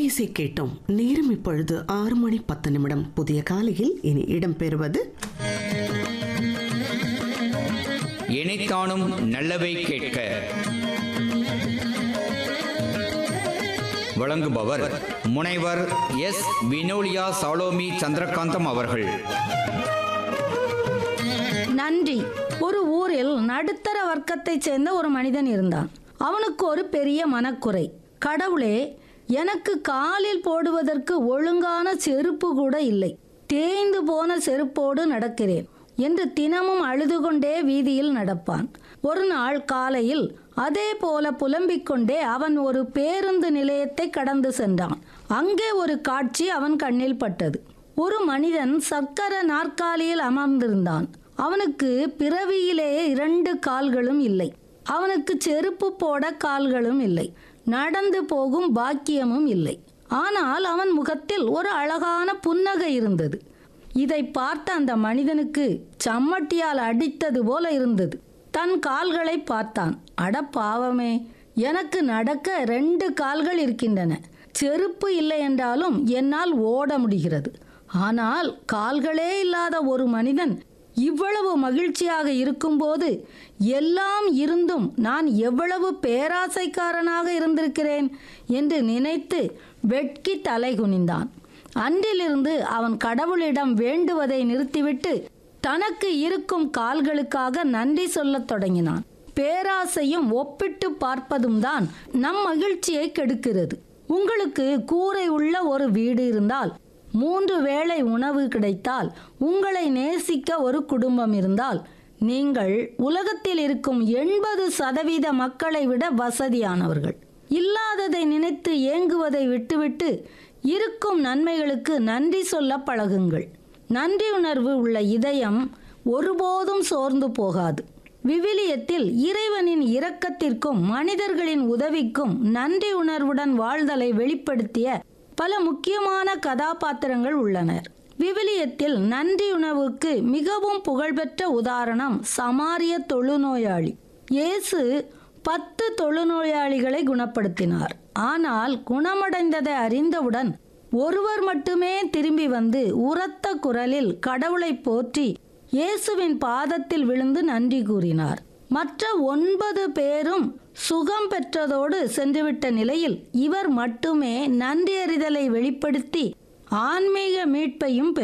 இன்னிசை கேட்டோம் நேரம் இப்பொழுது ஆறு மணி பத்து நிமிடம் புதிய காலையில் இனி இடம்பெறுவது இணைத்தானும் நல்லவை கேட்க வழங்குபவர் முனைவர் எஸ் வினோலியா சாலோமி சந்திரகாந்தம் அவர்கள் நன்றி ஒரு ஊரில் நடுத்தர வர்க்கத்தைச் சேர்ந்த ஒரு மனிதன் இருந்தான் அவனுக்கு ஒரு பெரிய மனக்குறை கடவுளே எனக்கு காலில் போடுவதற்கு ஒழுங்கான செருப்பு கூட இல்லை தேய்ந்து போன செருப்போடு நடக்கிறேன் என்று தினமும் அழுது கொண்டே வீதியில் நடப்பான் ஒரு நாள் காலையில் அதே போல புலம்பிக் கொண்டே அவன் ஒரு பேருந்து நிலையத்தை கடந்து சென்றான் அங்கே ஒரு காட்சி அவன் கண்ணில் பட்டது ஒரு மனிதன் சக்கர நாற்காலியில் அமர்ந்திருந்தான் அவனுக்கு பிறவியிலேயே இரண்டு கால்களும் இல்லை அவனுக்கு செருப்பு போட கால்களும் இல்லை நடந்து போகும் பாக்கியமும் இல்லை ஆனால் அவன் முகத்தில் ஒரு அழகான புன்னகை இருந்தது இதை பார்த்த அந்த மனிதனுக்கு சம்மட்டியால் அடித்தது போல இருந்தது தன் கால்களை பார்த்தான் அட பாவமே எனக்கு நடக்க ரெண்டு கால்கள் இருக்கின்றன செருப்பு இல்லை என்றாலும் என்னால் ஓட முடிகிறது ஆனால் கால்களே இல்லாத ஒரு மனிதன் இவ்வளவு மகிழ்ச்சியாக இருக்கும்போது எல்லாம் இருந்தும் நான் எவ்வளவு பேராசைக்காரனாக இருந்திருக்கிறேன் என்று நினைத்து வெட்கி தலை குனிந்தான் அன்றிலிருந்து அவன் கடவுளிடம் வேண்டுவதை நிறுத்திவிட்டு தனக்கு இருக்கும் கால்களுக்காக நன்றி சொல்லத் தொடங்கினான் பேராசையும் ஒப்பிட்டு பார்ப்பதும் தான் நம் மகிழ்ச்சியை கெடுக்கிறது உங்களுக்கு கூரை உள்ள ஒரு வீடு இருந்தால் மூன்று வேளை உணவு கிடைத்தால் உங்களை நேசிக்க ஒரு குடும்பம் இருந்தால் நீங்கள் உலகத்தில் இருக்கும் எண்பது சதவீத மக்களை விட வசதியானவர்கள் இல்லாததை நினைத்து ஏங்குவதை விட்டுவிட்டு இருக்கும் நன்மைகளுக்கு நன்றி சொல்ல பழகுங்கள் நன்றி உணர்வு உள்ள இதயம் ஒருபோதும் சோர்ந்து போகாது விவிலியத்தில் இறைவனின் இரக்கத்திற்கும் மனிதர்களின் உதவிக்கும் நன்றி உணர்வுடன் வாழ்தலை வெளிப்படுத்திய பல முக்கியமான கதாபாத்திரங்கள் உள்ளனர் விவிலியத்தில் நன்றியுணவுக்கு மிகவும் புகழ்பெற்ற உதாரணம் சமாரிய தொழுநோயாளி இயேசு பத்து தொழுநோயாளிகளை குணப்படுத்தினார் ஆனால் குணமடைந்ததை அறிந்தவுடன் ஒருவர் மட்டுமே திரும்பி வந்து உரத்த குரலில் கடவுளை போற்றி இயேசுவின் பாதத்தில் விழுந்து நன்றி கூறினார் மற்ற ஒன்பது பேரும் சுகம் பெற்றதோடு சென்றுவிட்ட நிலையில் இவர் மட்டுமே நன்றியறிதலை வெளிப்படுத்தி ஆன்மீக மீட்பையும் பெற்றார்